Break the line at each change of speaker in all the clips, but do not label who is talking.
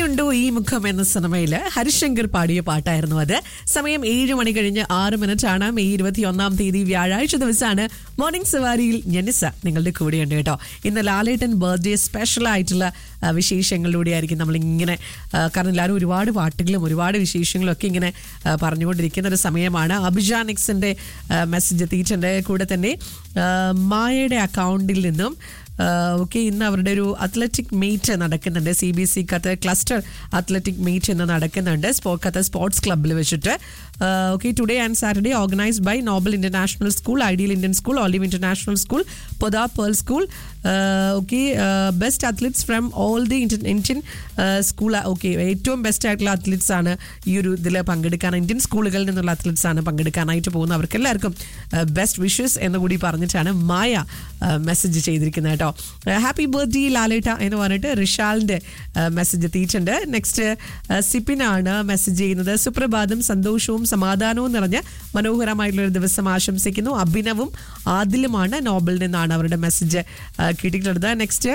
ഇനിയുണ്ടോ ഈ മുഖം എന്ന സിനിമയില് ഹരിശങ്കർ പാടിയ പാട്ടായിരുന്നു അത് സമയം ഏഴ് മണി കഴിഞ്ഞ് ആറ് മിനിറ്റ് ആണ് മെയ് ഇരുപത്തി ഒന്നാം തീയതി വ്യാഴാഴ്ച ദിവസമാണ് മോർണിംഗ് സവാരിയിൽ ഞെനിസ നിങ്ങളുടെ കൂടെയുണ്ട് കേട്ടോ ഇന്ന് ലാലേട്ടൻ ബർത്ത്ഡേ സ്പെഷ്യൽ ആയിട്ടുള്ള ആ, വിശേഷങ്ങളിലൂടെ ആയിരിക്കും നമ്മൾ ഇങ്ങനെ ആ, കാരണം എല്ലാവരും ഒരുപാട് പാട്ടുകളും ഒരുപാട് വിശേഷങ്ങളും ഒക്കെ ഇങ്ങനെ ആ, പറഞ്ഞുകൊണ്ടിരിക്കുന്ന ഒരു സമയമാണ് അഭിജാനിക്സിന്റെ മെസ്സേജ് എത്തിയിട്ടുണ്ട് കൂടെ തന്നെ ആ, മായയുടെ അക്കൗണ്ടിൽ നിന്നും ഓക്കെ ഇന്ന് അവരുടെ ഒരു അത്ലറ്റിക് മീറ്റ് നടക്കുന്നുണ്ട് C B C Qatar cluster athletic meet ഇന്ന് നടക്കുന്നുണ്ട് സ്പോ ഖത്തർ സ്പോർട്സ് ക്ലബ്ബിൽ വെച്ചിട്ട് okay today and Saturday organised by Noble International School Ideal Indian School Olive International School Podar Pearl School okay best athletes from all the Indian school okay ഏറ്റവും best ആയിട്ടുള്ള athletes ആണ് ഈ ഒരു ഇതിൽ പങ്കെടുക്കാൻ ഇന്ത്യൻ സ്കൂളുകളിൽ നിന്നുള്ള അത്ലറ്റ്സ് ആണ് പങ്കെടുക്കാനായിട്ട് പോകുന്നത് അവർക്ക് എല്ലാവർക്കും ബെസ്റ്റ് വിഷസ് എന്ന് കൂടി പറഞ്ഞിട്ടാണ് മായ മെസ്സേജ് ചെയ്തിരിക്കുന്നത് കേട്ടോ ഹാപ്പി ബർത്ത്ഡേ ലാലേട്ട എന്ന് പറഞ്ഞിട്ട് റിഷാലിന്റെ മെസ്സേജ് എത്തിയിട്ടുണ്ട് നെക്സ്റ്റ് സിപ്പിനാണ് മെസ്സേജ് ചെയ്യുന്നത് സുപ്രഭാതം സന്തോഷവും സമാധാനവും നിറഞ്ഞ മനോഹരമായിട്ടുള്ള ഒരു ദിവസം ആശംസിക്കുന്നു അഭിനവും ആദിലുമാണ് നോബലിൽ നിന്നാണ് അവരുടെ മെസ്സേജ് കിട്ടിയിട്ടുള്ളത് നെക്സ്റ്റ്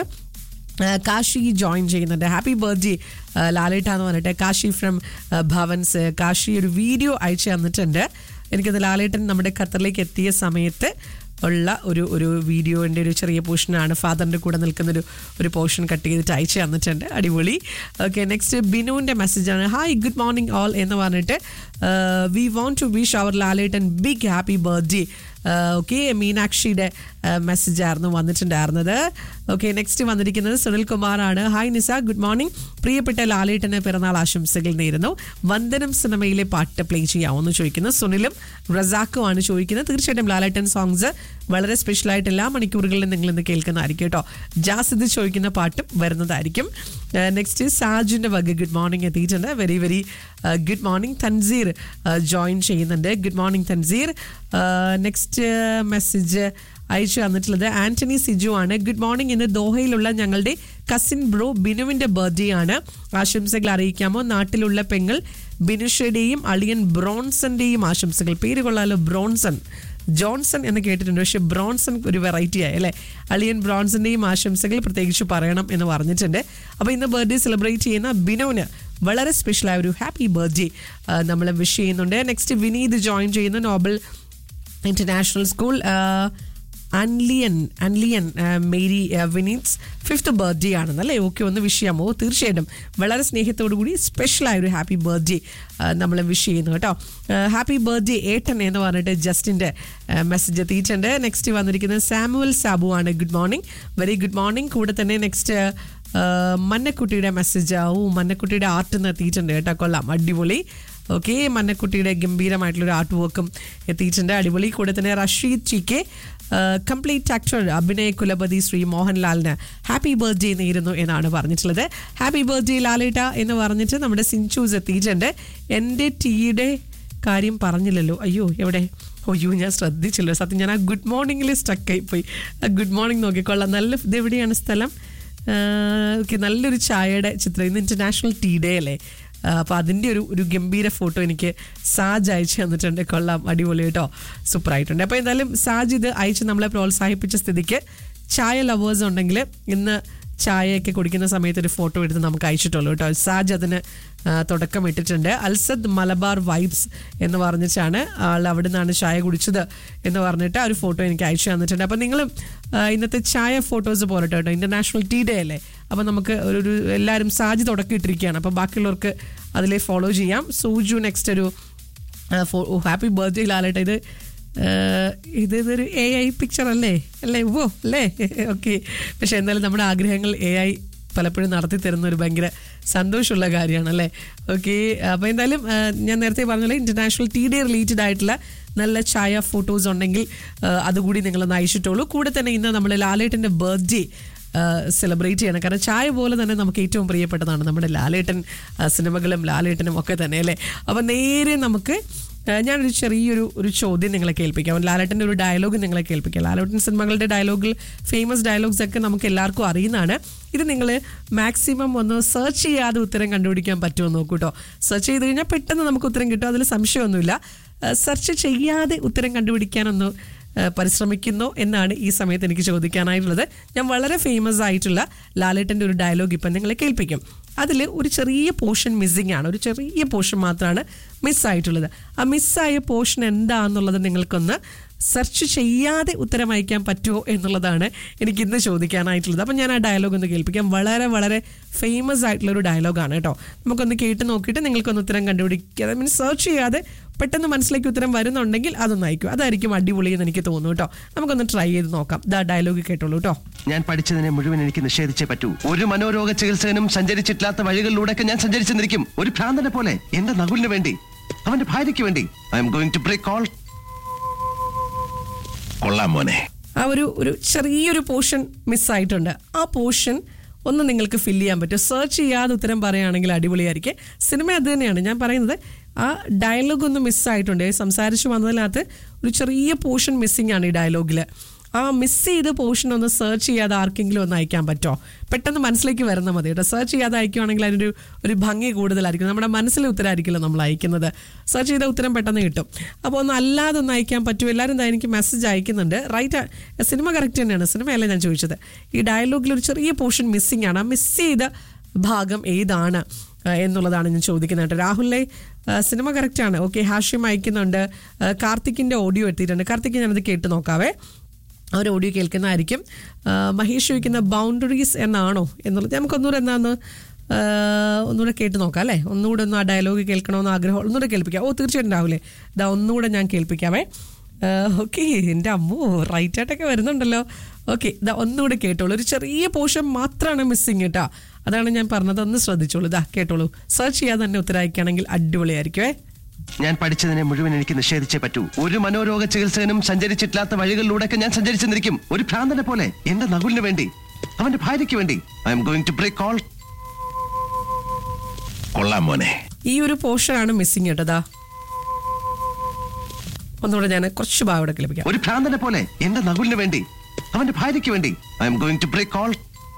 കാശി ജോയിൻ ചെയ്യുന്നുണ്ട് ഹാപ്പി ബർത്ത്ഡേ ലാലേട്ട എന്ന് പറഞ്ഞിട്ട് കാശി ഫ്രം ഭവൻസ് കാശി ഒരു വീഡിയോ അയച്ചു തന്നിട്ടുണ്ട് എനിക്കത് ലാലേട്ടൻ നമ്മുടെ ഖത്തറിലേക്ക് എത്തിയ സമയത്ത് ഉള്ള ഒരു ഒരു വീഡിയോൻ്റെ ഒരു ചെറിയ പോർഷനാണ് ഫാദറിൻ്റെ കൂടെ നിൽക്കുന്ന ഒരു ഒരു പോർഷൻ കട്ട് ചെയ്തിട്ട് അയച്ചു തന്നിട്ടുണ്ട് അടിപൊളി ഓക്കെ നെക്സ്റ്റ് ബിനുവിൻ്റെ മെസ്സേജാണ് ഹായ് ഗുഡ് മോർണിംഗ് ഓൾ എന്ന് പറഞ്ഞിട്ട് we want to wish our Lalettan big happy birthday okay മീനാക്ഷിയുടെ മെസ്സേജ് ആയിരുന്നു വന്നിട്ടുണ്ടായിരുന്നത് ഓക്കെ നെക്സ്റ്റ് വന്നിരിക്കുന്നത് സുനിൽ കുമാറാണ് ഹായ് നിസ ഗുഡ് മോർണിംഗ് പ്രിയപ്പെട്ട ലാലേട്ടന് പിറന്നാൾ ആശംസകൾ നേരുന്നു വന്ദനം സിനിമയിലെ പാട്ട് പ്ലേ ചെയ്യാമെന്ന് ചോദിക്കുന്നു സുനിലും റസാഖും ആണ് ചോദിക്കുന്നത് തീർച്ചയായിട്ടും ലാലേട്ടൻ സോങ്സ് വളരെ സ്പെഷ്യൽ ആയിട്ട് എല്ലാ മണിക്കൂറുകളിലും നിങ്ങൾ ഇന്ന് കേൾക്കുന്നതായിരിക്കും കേട്ടോ ജാസിദ് ചോദിക്കുന്ന പാട്ടും വരുന്നതായിരിക്കും നെക്സ്റ്റ് സാജുവിൻ്റെ വക ഗുഡ് മോർണിംഗ് എത്തിയിട്ടുണ്ട് very very good morning Tanseer join ചെയ്യുന്നുണ്ട് good morning Tanseer next message അയച്ചു തന്നിട്ടുള്ളത് ആന്റണി സിജു ആണ് ഗുഡ് മോർണിംഗ് ഇന്ന് ദോഹയിലുള്ള ഞങ്ങളുടെ കസിൻ ബ്രോ ബിനുവിന്റെ ബർത്ത്ഡേ ആണ് ആശംസകൾ അറിയിക്കാമോ നാട്ടിലുള്ള പെങ്ങൾ ബിനുഷയുടെയും അളിയൻ ബ്രോൺസന്റെയും ആശംസകൾ പേര് കൊള്ളാലോ ബ്രോൺസൺ ജോൺസൺ എന്ന് കേട്ടിട്ടുണ്ട് പക്ഷെ ബ്രോൺസൺ ഒരു വെറൈറ്റി ആയി അല്ലേ അളിയൻ ബ്രോൺസന്റെയും ആശംസകൾ പ്രത്യേകിച്ച് പറയണം എന്ന് പറഞ്ഞിട്ടുണ്ട് അപ്പോൾ ഇന്ന് ബർത്ത്ഡേ സെലിബ്രേറ്റ് ചെയ്യുന്ന ബിനോന് വളരെ സ്പെഷ്യലായ ഒരു ഹാപ്പി ബർത്ത്ഡേ നമ്മൾ വിഷ് ചെയ്യുന്നുണ്ട് നെക്സ്റ്റ് വിനീത് ജോയിൻ ചെയ്യുന്ന നോബൽ ഇന്റർനാഷണൽ സ്കൂൾ അൻലിയൻ അൻലിയൻ മേരി വിനീറ്റ്സ് ഫിഫ്ത്ത് ബർത്ത്ഡേ ആണെന്നല്ലേ ഓക്കെ ഒന്ന് വിഷ് ചെയ്യാമോ തീർച്ചയായിട്ടും വളരെ സ്നേഹത്തോടു കൂടി സ്പെഷ്യലായ ഒരു ഹാപ്പി ബർത്ത്ഡേ നമ്മൾ വിഷ് ചെയ്യുന്നു കേട്ടോ ഹാപ്പി ബർത്ത്ഡേ ഏട്ടൻ എന്ന് പറഞ്ഞിട്ട് ജസ്റ്റിൻ്റെ മെസ്സേജ് എത്തിയിട്ടുണ്ട് നെക്സ്റ്റ് വന്നിരിക്കുന്നത് സാമുവൽ സാബു ആണ് good morning very good morning കൂടെ തന്നെ നെക്സ്റ്റ് മന്നക്കുട്ടിയുടെ മെസ്സേജ് ഓ മന്നക്കുട്ടിയുടെ ആർട്ട് നിന്ന് എത്തിയിട്ടുണ്ട് കേട്ടോ കൊള്ളാം അടിപൊളി ഓക്കെ മന്നക്കുട്ടിയുടെ ഗംഭീരമായിട്ടുള്ളൊരു ആർട്ട് വർക്കും എത്തിയിട്ടുണ്ട് അടിപൊളി കൂടെ തന്നെ റഷീദ് ചി കെ കംപ്ലീറ്റ് ആക്ടർ അഭിനയ കുലപതി ശ്രീ മോഹൻലാലിന് ഹാപ്പി ബർത്ത്ഡേ നേരുന്നു എന്നാണ് പറഞ്ഞിട്ടുള്ളത് ഹാപ്പി ബർത്ത്ഡേ ലാലേട്ട എന്ന് പറഞ്ഞിട്ട് നമ്മുടെ സിൻചൂസ് എത്തിയിട്ടുണ്ട് എൻ്റെ ടീയുടെ കാര്യം പറഞ്ഞില്ലല്ലോ അയ്യോ എവിടെ അയ്യോ ഞാൻ ശ്രദ്ധിച്ചില്ല സത്യം ഞാൻ ആ ഗുഡ് മോർണിംഗിൽ സ്റ്റക്കായി പോയി ആ ഗുഡ് മോർണിംഗ് നോക്കിക്കൊള്ളാം നല്ല ഇത് എവിടെയാണ് സ്ഥലം ഓക്കെ നല്ലൊരു ചായയുടെ ചിത്രം ഇന്ന് ഇന്റർനാഷണൽ ടീ ഡേ അല്ലേ അപ്പോൾ അതിൻ്റെ ഒരു ഒരു ഗംഭീര ഫോട്ടോ എനിക്ക് സാജ് അയച്ചു തന്നിട്ടുണ്ട് കൊള്ളാം അടിപൊളി കേട്ടോ സൂപ്പർ ആയിട്ടുണ്ട് അപ്പോൾ എന്തായാലും സാജ് ഇത് അയച്ച് നമ്മളെ പ്രോത്സാഹിപ്പിച്ച സ്ഥിതിക്ക് ചായ ലവേഴ്സ് ഉണ്ടെങ്കിൽ ഇന്ന് ചായയൊക്കെ കുടിക്കുന്ന സമയത്ത് ഒരു ഫോട്ടോ എടുത്ത് നമുക്ക് അയച്ചിട്ടുള്ളൂ കേട്ടോ സാജ് അതിന് ആ, തുടക്കം ഇട്ടിട്ടുണ്ട് അൽസദ് മലബാർ വൈബ്സ് എന്ന് പറഞ്ഞിട്ടാണ് ആൾ അവിടെ നിന്നാണ് ചായ കുടിച്ചത് എന്ന് പറഞ്ഞിട്ട് ആ ഒരു ഫോട്ടോ എനിക്ക് അയച്ചു തന്നിട്ടുണ്ട് അപ്പം നിങ്ങൾ ഇന്നത്തെ ചായ ഫോട്ടോസ് പോരട്ടെ കേട്ടോ ഇന്റർനാഷണൽ ടീ ഡേ അല്ലേ അപ്പം നമുക്ക് ഒരു ഒരു എല്ലാവരും സാജ് തുടക്കം ഇട്ടിരിക്കുകയാണ് അപ്പം ബാക്കിയുള്ളവർക്ക് അതിലെ ഫോളോ ചെയ്യാം സൂജു നെക്സ്റ്റ് ഒരു ഹാപ്പി ബർത്ത്ഡേ ലാലേട്ട ഇത് ആഹ് ഇത് ഇതൊരു എ ഐ പിക്ചർ അല്ലേ അല്ലേ ഓ അല്ലേ ഓക്കെ പക്ഷെ എന്നാലും നമ്മുടെ ആഗ്രഹങ്ങൾ എ ഐ പലപ്പോഴും നടത്തി തരുന്ന ഒരു ഭയങ്കര സന്തോഷമുള്ള കാര്യമാണ് അല്ലേ ഓക്കെ അപ്പോൾ എന്തായാലും ആഹ് ഞാൻ നേരത്തെ പറഞ്ഞ ഇന്റർനാഷണൽ ടി ഡേ റിലേറ്റഡ് ആയിട്ടുള്ള നല്ല ചായ ഫോട്ടോസ് ഉണ്ടെങ്കിൽ ആഹ് അതുകൂടി നിങ്ങളൊന്ന് അയച്ചിട്ടുള്ളൂ കൂടെ തന്നെ ഇന്ന് നമ്മൾ ലാലേട്ടൻ്റെ ബർത്ത്ഡേ സെലിബ്രേറ്റ് ചെയ്യണം കാരണം ചായ പോലെ തന്നെ നമുക്ക് ഏറ്റവും പ്രിയപ്പെട്ടതാണ് നമ്മുടെ ലാലേട്ടൻ ആ, സിനിമകളും ലാലേട്ടനും ഒക്കെ തന്നെ അല്ലേ അപ്പം നേരെ നമുക്ക് ആ, ഞാനൊരു ചെറിയൊരു ഒരു ചോദ്യം നിങ്ങളെ കേൾപ്പിക്കാം ലാലേട്ടൻ്റെ ഒരു ഡയലോഗ് നിങ്ങളെ കേൾപ്പിക്കാം ലാലേട്ടൻ സിനിമകളുടെ ഡയലോഗിൽ ഫേമസ് ഡയലോഗ്സ് ഒക്കെ നമുക്ക് എല്ലാവർക്കും അറിയുന്നതാണ് ഇത് നിങ്ങൾ മാക്സിമം ഒന്ന് സെർച്ച് ചെയ്യാതെ ഉത്തരം കണ്ടുപിടിക്കാൻ പറ്റുമോ നോക്കൂ കേട്ടോ സെർച്ച് ചെയ്ത് കഴിഞ്ഞാൽ പെട്ടെന്ന് നമുക്ക് ഉത്തരം കിട്ടും അതിൽ സംശയമൊന്നുമില്ല സെർച്ച് ചെയ്യാതെ ഉത്തരം കണ്ടുപിടിക്കാനൊന്ന് ആ, പരിശ്രമിക്കുന്നോ എന്നാണ് ഈ സമയത്ത് എനിക്ക് ചോദിക്കാനായിട്ടുള്ളത് ഞാൻ വളരെ ഫേമസ് ആയിട്ടുള്ള ലാലേട്ടൻ്റെ ഒരു ഡയലോഗ് ഇപ്പം നിങ്ങളെ കേൾപ്പിക്കും അതിൽ ഒരു ചെറിയ പോർഷൻ മിസ്സിംഗ് ആണ് ഒരു ചെറിയ പോർഷൻ മാത്രമാണ് മിസ്സായിട്ടുള്ളത് ആ മിസ്സായ പോർഷൻ എന്താണെന്നുള്ളത് നിങ്ങൾക്കൊന്ന് സെർച്ച് ചെയ്യാതെ ഉത്തരം അയക്കാൻ പറ്റുമോ എന്നുള്ളതാണ് എനിക്ക് ഇന്ന് ചോദിക്കാനായിട്ടുള്ളത് അപ്പം ഞാൻ ആ ഡയലോഗ് ഒന്ന് കേൾപ്പിക്കാം വളരെ വളരെ ഫേമസ് ആയിട്ടുള്ള ഒരു ഡയലോഗാണ് കേട്ടോ നമുക്കൊന്ന് കേട്ട് നോക്കിയിട്ട് നിങ്ങൾക്കൊന്ന് ഉത്തരം കണ്ടുപിടിക്കാതെ മീൻസ് സെർച്ച് ചെയ്യാതെ പെട്ടെന്ന് മനസ്സിലേക്ക് ഉത്തരം വരുന്നുണ്ടെങ്കിൽ അതൊന്ന് അയക്കും അതായിരിക്കും അടിപൊളി എന്ന് എനിക്ക് തോന്നുന്നു കേട്ടോ നമുക്കൊന്ന് ട്രൈ ചെയ്ത് നോക്കാം ദാ ഡയലോഗ് കേട്ടോളൂ കേട്ടോ
ഞാൻ പഠിച്ചതിനെ മുഴുവൻ എനിക്ക് നിഷേധിച്ചേ പറ്റൂ ഒരു മനോരോഗ ചികിത്സകനും സഞ്ചരിച്ചിട്ടില്ലാത്ത വഴികളിലൂടെയൊക്കെ ഞാൻ സഞ്ചരിച്ചെന്നിരിക്കും ഒരു ഭ്രാന്തനെ പോലെ എന്റെ നകുലിന് വേണ്ടി അവന്റെ ഭാര്യയ്ക്ക് വേണ്ടി I'm going to break all കൊള്ളാം മോനെ
ആ ഒരു ഒരു ചെറിയൊരു പോർഷൻ മിസ്സായിട്ടുണ്ട് ആ പോർഷൻ ഒന്ന് നിങ്ങൾക്ക് ഫില്ല് ചെയ്യാൻ പറ്റും സെർച്ച് ചെയ്യാതെ ഉത്തരം പറയുകയാണെങ്കിൽ അടിപൊളിയായിരിക്കും സിനിമ അത് തന്നെയാണ് ഞാൻ പറയുന്നത് ആ ഡയലോഗ് ഒന്ന് മിസ്സായിട്ടുണ്ട് സംസാരിച്ച് വന്നതിനകത്ത് ഒരു ചെറിയ പോർഷൻ മിസ്സിംഗ് ആണ് ഈ ഡയലോഗിൽ ആ മിസ് ചെയ്ത പോർഷൻ ഒന്ന് സെർച്ച് ചെയ്യാതെ ആർക്കെങ്കിലും ഒന്ന് അയക്കാൻ പറ്റുമോ പെട്ടെന്ന് മനസ്സിലേക്ക് വരുന്ന മതി കേട്ടോ സെർച്ച് ചെയ്യാതെ അയക്കുവാണെങ്കിൽ അതിനൊരു ഒരു ഭംഗി കൂടുതലായിരിക്കും നമ്മുടെ മനസ്സിലെ ഉത്തരമായിരിക്കില്ല നമ്മൾ അയക്കുന്നത് സെർച്ച് ചെയ്ത ഉത്തരം പെട്ടെന്ന് കിട്ടും അപ്പോൾ ഒന്ന് അല്ലാതെ ഒന്ന് അയക്കാൻ പറ്റും എല്ലാവരും എന്താ എനിക്ക് മെസ്സേജ് അയക്കുന്നുണ്ട് റൈറ്റ് സിനിമ കറക്റ്റ് തന്നെയാണ് സിനിമയല്ല ഞാൻ ചോദിച്ചത് ഈ ഡയലോഗിൽ ഒരു ചെറിയ പോർഷൻ മിസ്സിംഗ് ആണ് ആ മിസ് ചെയ്ത ഭാഗം ഏതാണ് ആ, എന്നുള്ളതാണ് ഞാൻ ചോദിക്കുന്നത് കേട്ടോ രാഹുലിനെ ആ, സിനിമ കറക്റ്റാണ് ഓക്കെ ഹാഷ്യം അയക്കുന്നുണ്ട് ആ, കാർത്തിക്കിൻ്റെ ഓഡിയോ എത്തിയിട്ടുണ്ട് കാർത്തിക് ഞാനത് കേട്ട് നോക്കാവേ ആ ഒരു ഓഡിയോ കേൾക്കുന്നതായിരിക്കും ആ, മഹേഷ് ചോദിക്കുന്ന ബൗണ്ടറീസ് എന്നാണോ എന്നുള്ളത് നമുക്കൊന്നുകൂടെ എന്താന്ന് ആ, ഒന്നുകൂടെ കേട്ട് നോക്കാം അല്ലേ ഒന്നുകൂടെ ഒന്ന് ആ ഡയലോഗ് കേൾക്കണമെന്ന് ആഗ്രഹം ഒന്നുകൂടെ കേൾപ്പിക്കാം ഓ തീർച്ചയായിട്ടും രാവിലെ ഇതാ ഒന്നുകൂടെ ഞാൻ കേൾപ്പിക്കാമേ ഓക്കെ എൻ്റെ അമ്മോ റൈറ്റ് ആയിട്ടൊക്കെ വരുന്നുണ്ടല്ലോ ഓക്കെ ഇതാ ഒന്നുകൂടെ കേട്ടോളൂ ഒരു ചെറിയ പോർഷൻ മാത്രമാണ് മിസ്സിങ് കേട്ടോ അതാണ് ഞാൻ പറഞ്ഞത് ഒന്ന് ശ്രദ്ധിച്ചോളൂ ഇതാ കേട്ടോളൂ സെർച്ച് ചെയ്യാതെ തന്നെ ഉത്തരവായിക്കുകയാണെങ്കിൽ അടിപൊളിയായിരിക്കുമേ
ഞാൻ പഠിച്ചതിനെ മുഴുവൻ എനിക്ക് നിഷേധിച്ചേ പറ്റൂ ഒരു മനോരോഗ ചികിത്സകനും സഞ്ചരിച്ചിട്ടില്ലാത്ത വഴികളിലൂടെയൊക്കെ ഞാൻ സഞ്ചരിച്ചെന്നിരിക്കും ഒരു ഭ്രാന്തനെ പോലെ എന്റെ നകുലിന് വേണ്ടി അവന്റെ ഭാര്യയ്ക്ക് വേണ്ടി I'm going to break all കൊള്ളാം മോനെ
ഈ ഒരു പോർഷനാണ് മിസ്സിങ് കേട്ടതാ ഒന്നുകൂടെ ഞാൻ കുറച്ച് ഭാഗം ഇവിടെ കേൾപ്പിക്കാം
ഒരു ഭ്രാന്തനെ പോലെ എന്റെ നകുലിന് വേണ്ടി അവന്റെ ഭാര്യയ്ക്ക് വേണ്ടി I'm going to break all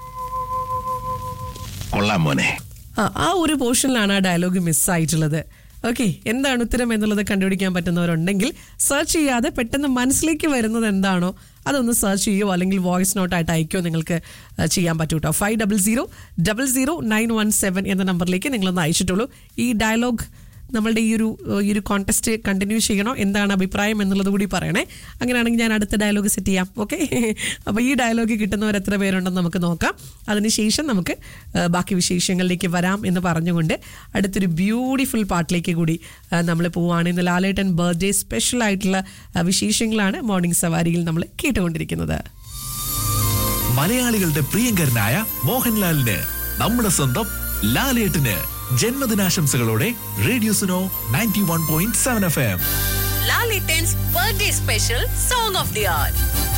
കൊള്ളാം മോനെ
ആ ആ ഒരു പോർഷനിലാണ് ആ ഡയലോഗ് മിസ്സായിട്ടുള്ളത് ഓക്കെ എന്താണ് ഉത്തരം എന്നുള്ളത് കണ്ടുപിടിക്കാൻ പറ്റുന്നവരുണ്ടെങ്കിൽ സെർച്ച് ചെയ്യാതെ പെട്ടെന്ന് മനസ്സിലേക്ക് വരുന്നത് എന്താണോ അതൊന്ന് സെർച്ച് ചെയ്യുമോ അല്ലെങ്കിൽ വോയിസ് നോട്ടായിട്ട് അയക്കുകയോ നിങ്ങൾക്ക് ആ, ചെയ്യാൻ പറ്റൂ കേട്ടോ five double zero double zero nine one seven എന്ന നമ്പറിലേക്ക് നിങ്ങളൊന്ന് അയച്ചിട്ടുള്ളൂ ഈ ഡയലോഗ് നമ്മളുടെ ഈ ഒരു ഈ ഒരു കോൺടെസ്റ്റ് കണ്ടിന്യൂ ചെയ്യണോ എന്താണ് അഭിപ്രായം എന്നുള്ളത് കൂടി പറയണേ അങ്ങനെയാണെങ്കിൽ ഞാൻ അടുത്ത ഡയലോഗ് സെറ്റ് ചെയ്യാം ഓക്കെ അപ്പോൾ ഈ ഡയലോഗ് കിട്ടുന്നവർ എത്ര പേരുണ്ടെന്ന് നമുക്ക് നോക്കാം അതിനുശേഷം നമുക്ക് ആ, ബാക്കി വിശേഷങ്ങളിലേക്ക് വരാം എന്ന് പറഞ്ഞുകൊണ്ട് അടുത്തൊരു ബ്യൂട്ടിഫുൾ പാട്ടിലേക്ക് കൂടി നമ്മൾ പോവുകയാണ് ഇന്ന് ലാലേട്ടൻ ബർത്ത്ഡേ സ്പെഷ്യൽ ആയിട്ടുള്ള ആ, വിശേഷങ്ങളാണ് മോർണിംഗ് സവാരിയിൽ നമ്മൾ കേട്ടുകൊണ്ടിരിക്കുന്നത്
മലയാളികളുടെ പ്രിയങ്കരനായ മോഹൻലാലിന് നമ്മുടെ സ്വന്തം ലാലേട്ടന് ജന്മദിനാശംസകളോടെ radio Suno ninety one point seven F M
Lalitans birthday special song of the hour.